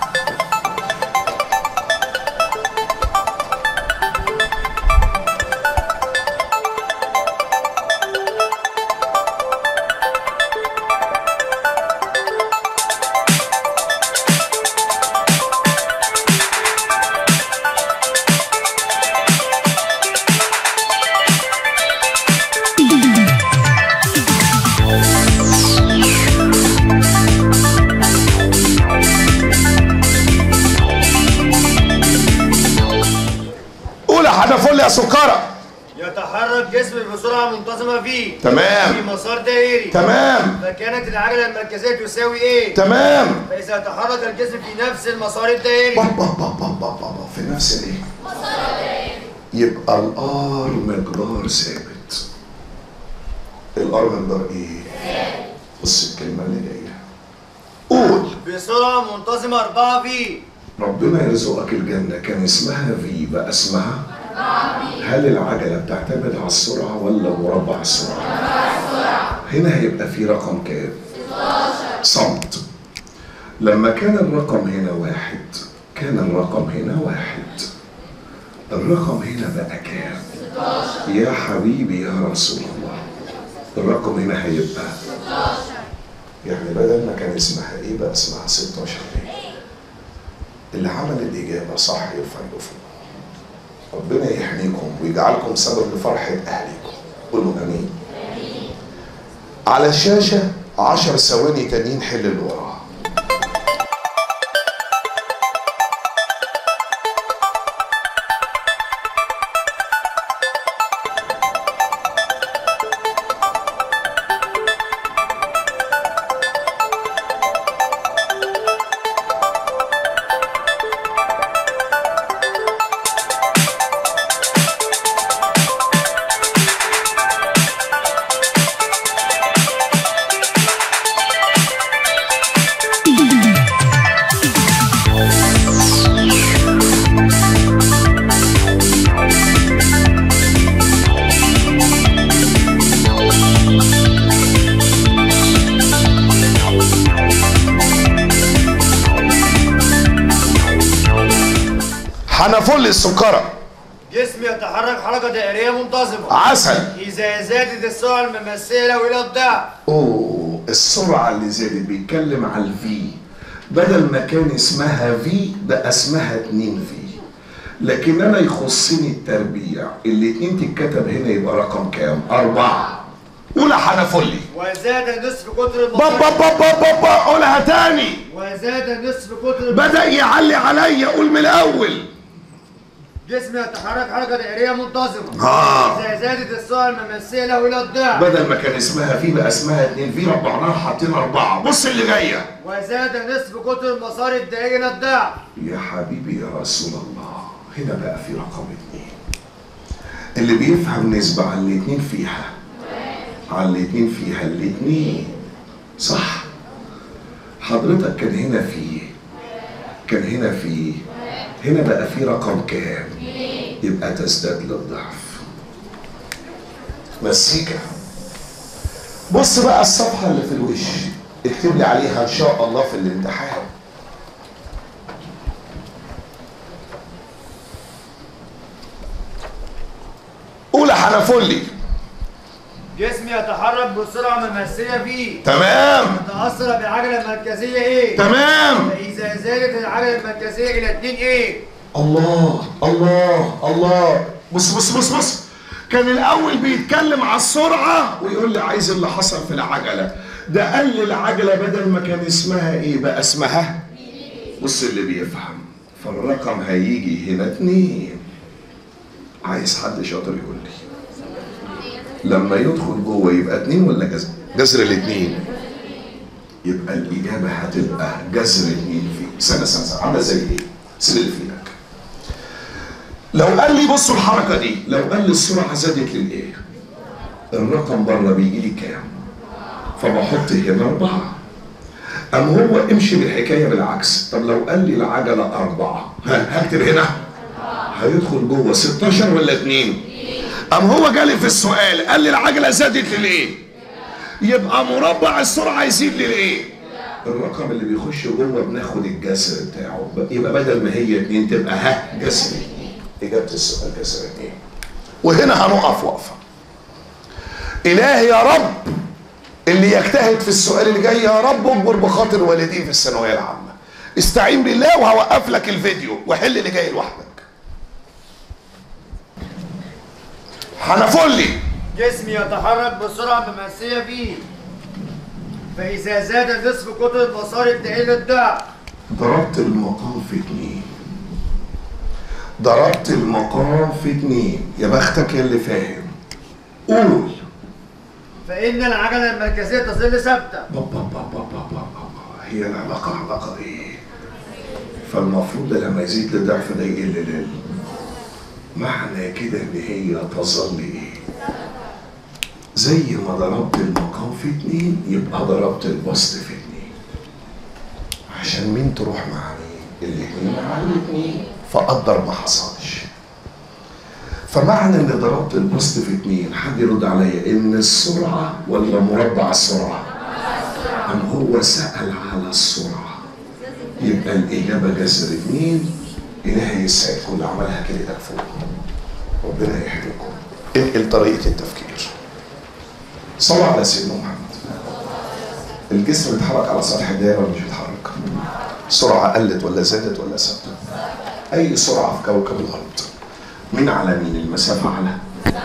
قول يا حنفل يا سكرة يتحرك جسم بسرعة منتظمة فيه تمام. في مسار دائري تمام فكانت العجلة المركزية تساوي ايه؟ تمام فإذا تحرك الجسم في نفس المسار الدائري بابا بابا بابا بابا في نفس الايه؟ يبقى الار مقدار ثابت الار مقدار ايه؟ بص الكلمة اللي جاية قول بسرعة منتظمة 4 في ربنا يرزقك الجنة كان اسمها في بقى اسمها هل العجلة بتعتمد على السرعة ولا مربع السرعة؟ هنا هيبقى في رقم كام؟ صمت لما كان الرقم هنا واحد كان الرقم هنا واحد الرقم هنا بقى كام؟ يا حبيبي يا رسول الله الرقم هنا هيبقى يعني بدل ما كان اسمها ايه بقى اسمها 16 ليه؟ اللي عمل الإجابة صح يرفع له فوق ربنا يحميكم ويجعلكم سبب لفرحة أهلكم قولوا أمين على الشاشة عشر ثواني تانيين حل اللي وراها حنفل السكرة جسم يتحرك حركة دائرية منتظمة عسل إذا زادت السرعة الممثلة له إلى الضعف اوه السرعة اللي زادت بيتكلم على الفي بدل ما كان اسمها في بقى اسمها 2 في لكن انا يخصني التربيع الاتنين تتكتب هنا يبقى رقم كام؟ أربعة قولها حنفلي وزاد نصف قطر بابا المسار بابا بابا قولها تاني وزاد نصف قطر المسار بدأ يعلي عليا قول من الأول جسم يتحرك حركة دائرية منتظمة آه. إذا زادت السرعة الممثلة له إلى الضعف بدل ما كان اسمها في بقى اسمها اتنين في ربعناها حاطين أربعة بص اللي جاية وزاد نصف قطر المسار الدائري إلى الضعف يا حبيبي يا رسول الله هنا بقى في رقم اتنين اللي بيفهم نسبة على الاتنين فيها على الاتنين فيها الاتنين صح حضرتك كان هنا في كان هنا في هنا بقى في رقم كام يبقى تزداد للضعف مسيكة بص بقى الصفحة اللي في الوش اكتب لي عليها ان شاء الله في الامتحان قول يا حنفلي جسم يتحرك بسرعة ممثلة فيه تمام تأثر بالعجلة المركزية ايه؟ تمام فإذا زادت العجلة المركزية إلى 2 ايه؟ الله الله الله بص بص بص بص كان الاول بيتكلم على السرعه ويقول لي عايز اللي حصل في العجله ده قال لي العجله بدل ما كان اسمها ايه بقى اسمها بص اللي بيفهم فالرقم هيجي هنا اتنين عايز حد شاطر يقول لي لما يدخل جوه يبقى اتنين ولا جذر جذر الاتنين يبقى الاجابه هتبقى جذر اتنين في سنه سنه سنه عامله زي ايه؟ سن اللي في ايدك لو قال لي بصوا الحركه دي لو قال لي السرعه زادت للايه؟ الرقم بره بيجي لي كام؟ فبحط هنا أربعة أم هو امشي بالحكاية بالعكس طب لو قال لي العجلة أربعة ها هكتب هنا هيدخل جوه 16 ولا اتنين أم هو جالي في السؤال قال لي العجلة زادت للإيه يبقى مربع السرعة يزيد للإيه الرقم اللي بيخش جوه بناخد الجسر بتاعه يبقى بدل ما هي اتنين تبقى ها جسر اتنين إجابة السؤال جسر اتنين وهنا هنقف وقفة إلهي يا رب اللي يجتهد في السؤال اللي جاي يا رب اجبر بخاطر والديه في الثانويه العامه استعين بالله وهوقف لك الفيديو وحل اللي جاي لوحدك حنفلي جسم يتحرك بسرعة ممثلة فيه فإذا زاد نصف قطر المسار تقل الضعف ضربت المقام في اتنين ضربت المقام في اتنين يا بختك يا اللي فاهم قول فإن العجلة المركزية تظل ثابتة بابا بابا بابا بابا هي العلاقة علاقة ايه؟ فالمفروض ده لما يزيد للضعف ده يقل لل معنى كده ان هي تظل ايه؟ زي ما ضربت المقام في اتنين يبقى ضربت البسط في اتنين عشان مين تروح مع مين؟ الاتنين مع الاتنين فقدر ما حصلش فمعنى ان ضربت البسط في اتنين حد يرد عليا ان السرعه ولا مربع السرعه؟ ام هو سال على السرعه يبقى الاجابه جذر اتنين الهي يسعدكم اللي عملها كده ايدك فوق ربنا يحميكم انقل طريقه التفكير صلوا على سيدنا محمد الجسم بيتحرك على سطح الدائره ولا مش بيتحرك؟ السرعه قلت ولا زادت ولا ثابته؟ اي سرعه في كوكب الارض مين على مين المسافة على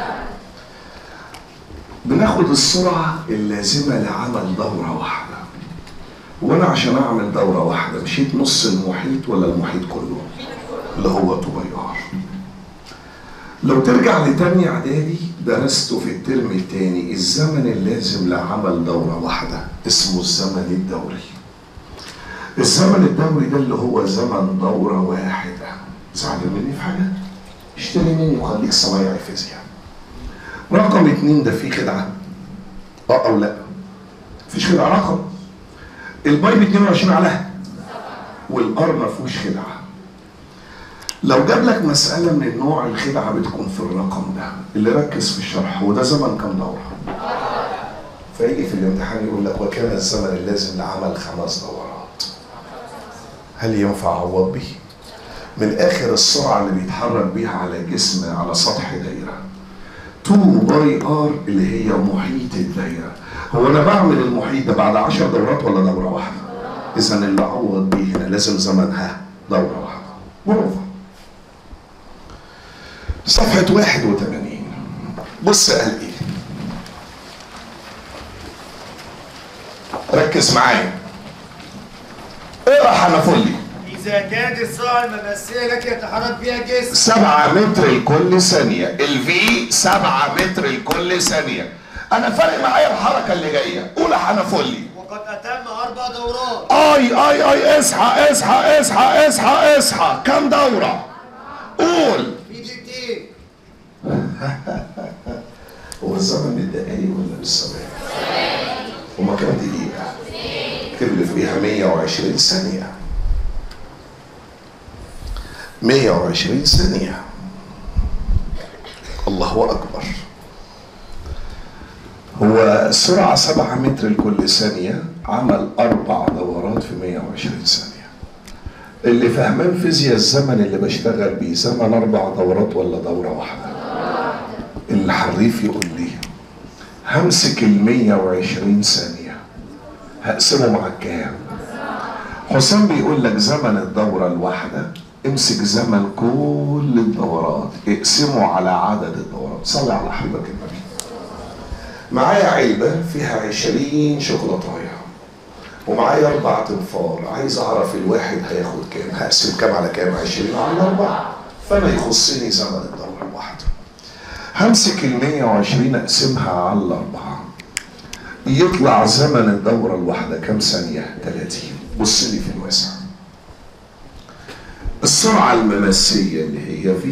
بناخد السرعة اللازمة لعمل دورة واحدة وانا عشان اعمل دورة واحدة مشيت نص المحيط ولا المحيط كله اللي هو طبيار لو ترجع لتاني اعدادي درسته في الترم التاني الزمن اللازم لعمل دورة واحدة اسمه الزمن الدوري الزمن الدوري ده اللي هو زمن دورة واحدة زعلان مني في حاجة؟ اشتري مني وخليك صنايعي فيزياء رقم اتنين ده فيه خدعة اه او لا مفيش خدعة رقم الباي ب 22 على والار ما فيهوش خدعة لو جاب لك مسألة من النوع الخدعة بتكون في الرقم ده اللي ركز في الشرح هو ده زمن كام دورة فيجي في الامتحان يقول لك وكان الزمن اللازم لعمل خمس دورات هل ينفع اعوض به؟ من اخر السرعه اللي بيتحرك بيها على جسم على سطح دايره 2 باي ار اللي هي محيط الدايره هو انا بعمل المحيط ده بعد 10 دورات ولا دوره واحده اذا اللي اعوض بيه هنا لازم زمنها دوره واحده بروفه صفحه 81 بص قال ايه ركز معايا اقرا حنفلي إذا كانت السرعة الممثلة التي يتحرك بها الجسم سبعة متر لكل ثانية الفي سبعة متر لكل ثانية أنا فارق معايا الحركة اللي جاية قول يا حنفلي وقد أتم أربع دورات اي اي اي اصحى اصحى اصحى اصحى اصحى كم دورة قول في دقيقتين هو الزمن بالدقايق ولا بالثواني؟ هما كام دقيقة؟ اكتب لي فيها 120 ثانية 120 ثانية الله أكبر هو السرعة 7 متر لكل ثانية عمل أربع دورات في 120 ثانية اللي فهمان فيزياء الزمن اللي بشتغل بيه زمن أربع دورات ولا دورة واحدة الحريف يقول لي همسك ال 120 ثانية هقسمه مع كام؟ حسام بيقول لك زمن الدورة الواحدة امسك زمن كل الدورات اقسمه على عدد الدورات صلي على حبيبك النبي معايا علبة فيها 20 شوكولاتاية ومعايا أربع تنفار عايز أعرف الواحد هياخد كام هقسم كام على كام 20 على أربعة فأنا يخصني زمن الدورة الواحدة همسك ال 120 أقسمها على الأربعة يطلع زمن الدورة الواحدة كام ثانية 30 بص لي في الواسع السرعة المماسية اللي هي في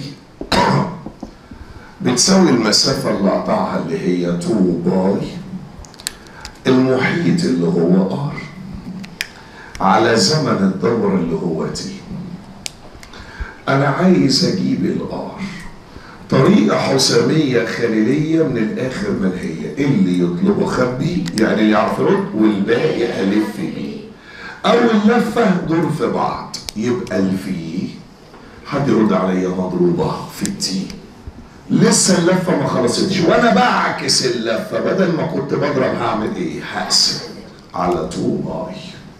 بتساوي المسافة اللي قطعها اللي هي 2 باي المحيط اللي هو ار على زمن الدورة اللي هو تي أنا عايز أجيب الار طريقة حسامية خليلية من الآخر من هي اللي يطلبه خبي يعني اللي يعرف يرد والباقي ألف بيه أول لفة دور في بعض يبقى الفي حد يرد عليا مضروبة في التي لسه اللفة ما خلصتش وأنا بعكس اللفة بدل ما كنت بضرب هعمل إيه؟ هقسم على 2 باي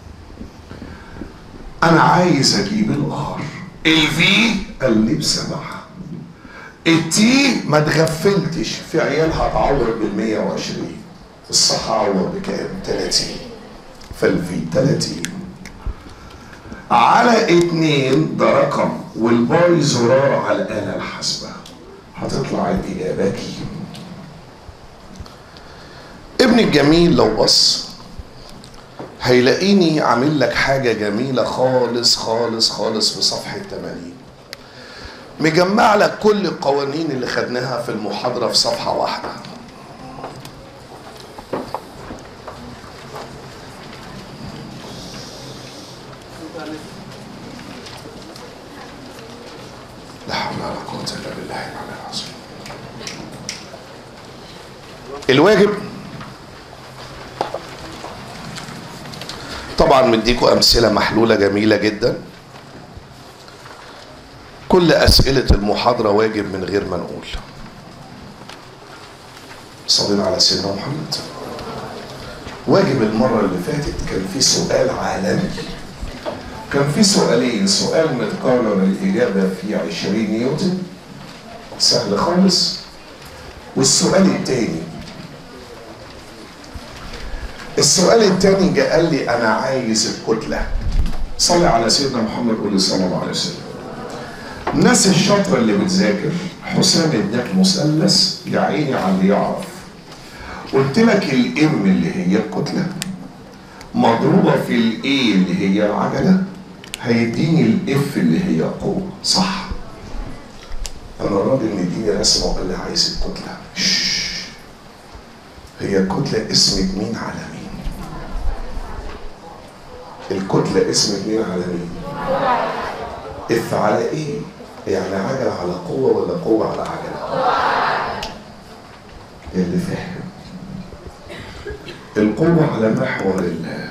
أنا عايز أجيب الآر الفي قال لي بسبعة التي ما اتغفلتش في عيال هتعور بال 120 الصح عور بكام؟ 30 فالفي 30 على اتنين ده رقم والباي زرار على الآلة الحاسبة هتطلع الإجابة كي ابن الجميل لو بص هيلاقيني عامل لك حاجة جميلة خالص خالص خالص في صفحة 80 مجمع لك كل القوانين اللي خدناها في المحاضرة في صفحة واحدة لا حول ولا قوة إلا بالله العلي العظيم الواجب طبعا مديكوا أمثلة محلولة جميلة جدا كل أسئلة المحاضرة واجب من غير ما نقول صلينا على سيدنا محمد واجب المرة اللي فاتت كان في سؤال عالمي كان في سؤالين سؤال متكرر الإجابة في 20 نيوتن سهل خالص والسؤال التاني السؤال التاني جه قال لي أنا عايز الكتلة صلي على سيدنا محمد قول صلى الله عليه وسلم الناس الشاطرة اللي بتذاكر حسام اداك مثلث يا عيني على اللي يعرف قلت لك الام اللي هي الكتلة مضروبة في الاي اللي هي العجلة هيديني الاف اللي هي قوة صح انا الراجل مديني رسمة وقال لي عايز الكتلة شش. هي الكتلة اسمك مين على مين الكتلة اسمك مين على مين اف على ايه يعني عجلة على قوة ولا قوة على عجلة اللي فاهم القوة على محور ال-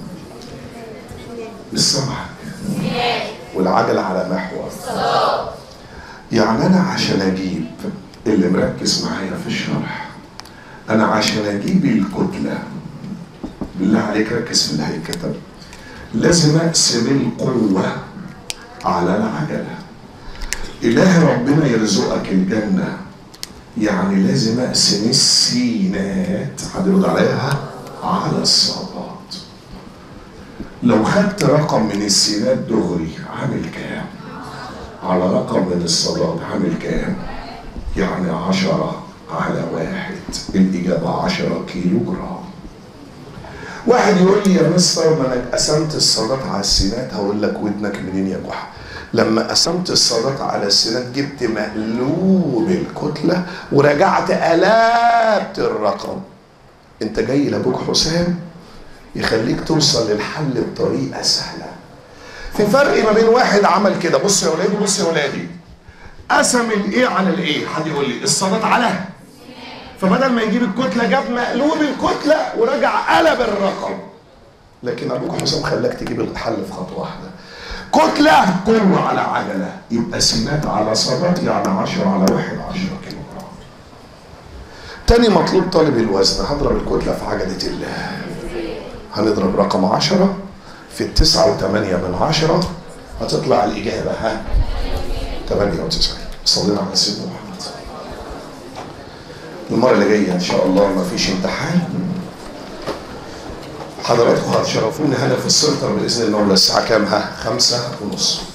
السمع والعجلة على محور يعني أنا عشان أجيب اللي مركز معايا في الشرح أنا عشان أجيب الكتلة بالله عليك ركز في اللي هيتكتب لازم أقسم القوة على العجلة إله ربنا يرزقك الجنة يعني لازم أقسم السينات هترد عليها على الصادات لو خدت رقم من السينات دغري عامل كام؟ على رقم من الصادات عامل كام؟ يعني عشرة على واحد الإجابة عشرة كيلو جرام واحد يقول لي يا مستر ما انا قسمت الصادات على السينات هقول لك ودنك منين يا جحا لما قسمت الصادات على السينات جبت مقلوب الكتلة ورجعت قلبت الرقم انت جاي لابوك حسام يخليك توصل للحل بطريقة سهلة في فرق ما بين واحد عمل كده بص يا ولادي بص يا ولادي قسم الايه على الايه حد يقول لي الصادات على فبدل ما يجيب الكتلة جاب مقلوب الكتلة ورجع قلب الرقم لكن ابوك حسام خلاك تجيب الحل في خطوة واحدة كتلة قوة على عجلة يبقى سينات على صادات يعني 10 على واحد 10 كيلو جرام تاني مطلوب طالب الوزن هضرب الكتلة في عجلة الله هنضرب رقم عشرة في التسعة وثمانية من عشرة هتطلع الإجابة ها 98 صلينا على سيدنا محمد المرة اللي جاية إن شاء الله ما فيش امتحان حضراتكم هتشرفونا هنا في السنتر بإذن الله الساعة كام ها؟ خمسة ونص